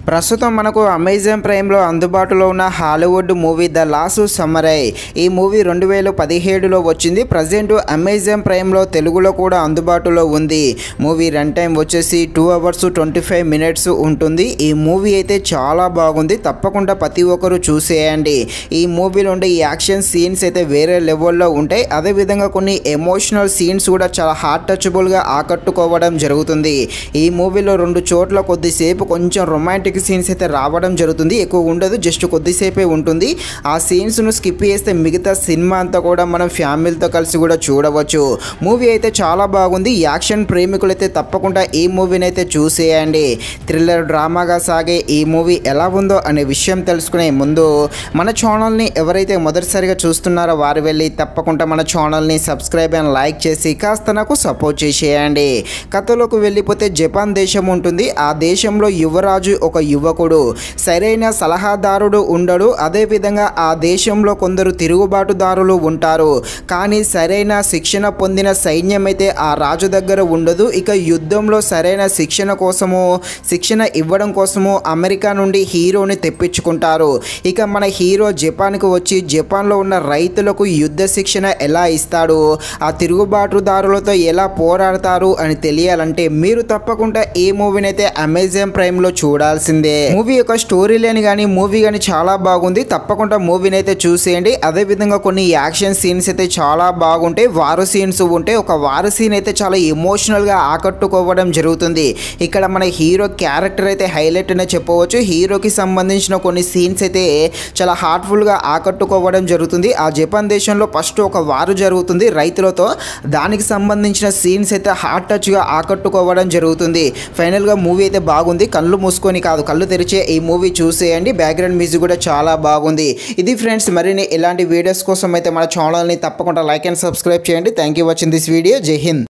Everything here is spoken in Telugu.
ప్రస్తుతం మనకు అమెజాన్ ప్రైమ్లో అందుబాటులో ఉన్న Hollywood movie the last samurai ఈ మూవీ రెండు వేల పదిహేడులో వచ్చింది ప్రజెంట్ అమెజాన్ ప్రైమ్లో తెలుగులో కూడా అందుబాటులో ఉంది మూవీ రన్ టైం వచ్చేసి two hours twenty five minutes ఉంటుంది ఈ మూవీ అయితే చాలా బాగుంది తప్పకుండా ప్రతి ఒక్కరు చూసేయండి ఈ మూవీలో ఉండే ఈ యాక్షన్ సీన్స్ అయితే వేరే లెవెల్లో ఉంటాయి అదేవిధంగా కొన్ని ఎమోషనల్ సీన్స్ కూడా చాలా హార్ట్ టచబుల్గా ఆకట్టుకోవడం జరుగుతుంది ఈ మూవీలో రెండు చోట్ల కొద్దిసేపు కొంచెం రొమాంటిక్ సీన్స్ అయితే రావడం జరుగుతుంది ఎక్కువ ఉండదు జస్ట్ కొద్దిసేపే ఉంటుంది ఆ సీన్స్ను స్కిప్ చేస్తే మిగతా సినిమా అంతా కూడా మనం ఫ్యామిలీతో కలిసి కూడా చూడవచ్చు మూవీ అయితే చాలా బాగుంది యాక్షన్ ప్రేమికులు అయితే తప్పకుండా ఈ మూవీని అయితే చూసేయండి థ్రిల్లర్ డ్రామాగా సాగే ఈ మూవీ ఎలా ఉందో అనే విషయం తెలుసుకునే ముందు మన ఛానల్ని ఎవరైతే మొదటిసారిగా చూస్తున్నారో వారు వెళ్ళి తప్పకుండా మన ఛానల్ని సబ్స్క్రైబ్ అండ్ లైక్ చేసి కాస్త నాకు సపోర్ట్ చేసేయండి కథలోకి వెళ్ళిపోతే జపాన్ దేశం ఉంటుంది ఆ దేశంలో యువరాజు ఒక యువకుడు సరైన సలహాదారుడు ఉండడు అదేవిధంగా ఆ దేశంలో కొందరు తిరుగుబాటుదారులు ఉంటారు కానీ సరైన శిక్షణ పొందిన సైన్యం అయితే ఆ రాజు దగ్గర ఉండదు ఇక యుద్ధంలో సరైన శిక్షణ కోసము శిక్షణ ఇవ్వడం కోసము అమెరికా నుండి హీరోని తెప్పించుకుంటారు ఇక మన హీరో జపాన్కు వచ్చి జపాన్లో ఉన్న రైతులకు యుద్ధ శిక్షణ ఎలా ఇస్తాడు ఆ తిరుగుబాటుదారులతో ఎలా పోరాడతారు అని తెలియాలంటే మీరు తప్పకుండా ఈ మూవీని అయితే అమెజాన్ ప్రైమ్లో చూడాల్సిందే మూవీ యొక్క స్టోరీ లేని కానీ మూవీ కానీ చాలా బాగుంది తప్పకుండా మూవీని అయితే చూసేయండి అదేవిధంగా కొన్ని యాక్షన్ సీన్స్ అయితే చాలా బాగుంటాయి వారు సీన్స్ ఉంటాయి ఒక వారు సీన్ అయితే చాలా ఎమోషనల్గా ఆకట్టుకోవడం జరుగుతుంది ఇక్కడ మన హీరో క్యారెక్టర్ అయితే హైలైట్ అనే చెప్పవచ్చు హీరోకి సంబంధించిన కొన్ని సీన్స్ అయితే చాలా హార్ట్ఫుల్గా ఆకట్టుకోవడం జరుగుతుంది ఆ జపాన్ దేశంలో ఫస్ట్ ఒక వారు జరుగుతుంది రైతులతో దానికి సంబంధించిన సీన్స్ అయితే హార్ట్ టచ్గా ఆకట్టుకోవడం జరుగుతుంది ఫైనల్గా మూవీ అయితే బాగుంది కళ్ళు మూసుకొని కాదు కళ్ళు తెరిచే ఈ మూవీ చూసేయండి బ్యాక్గ్రౌండ్ మ్యూజిక్ కూడా చాలా బాగుంది ఇది ఫ్రెండ్స్ మరిన్ని ఇలాంటి వీడియోస్ కోసం అయితే మన ఛానల్ని తప్పకుండా లైక్ అండ్ సబ్స్క్రైబ్ చేయండి thank you watching this video Jai Hind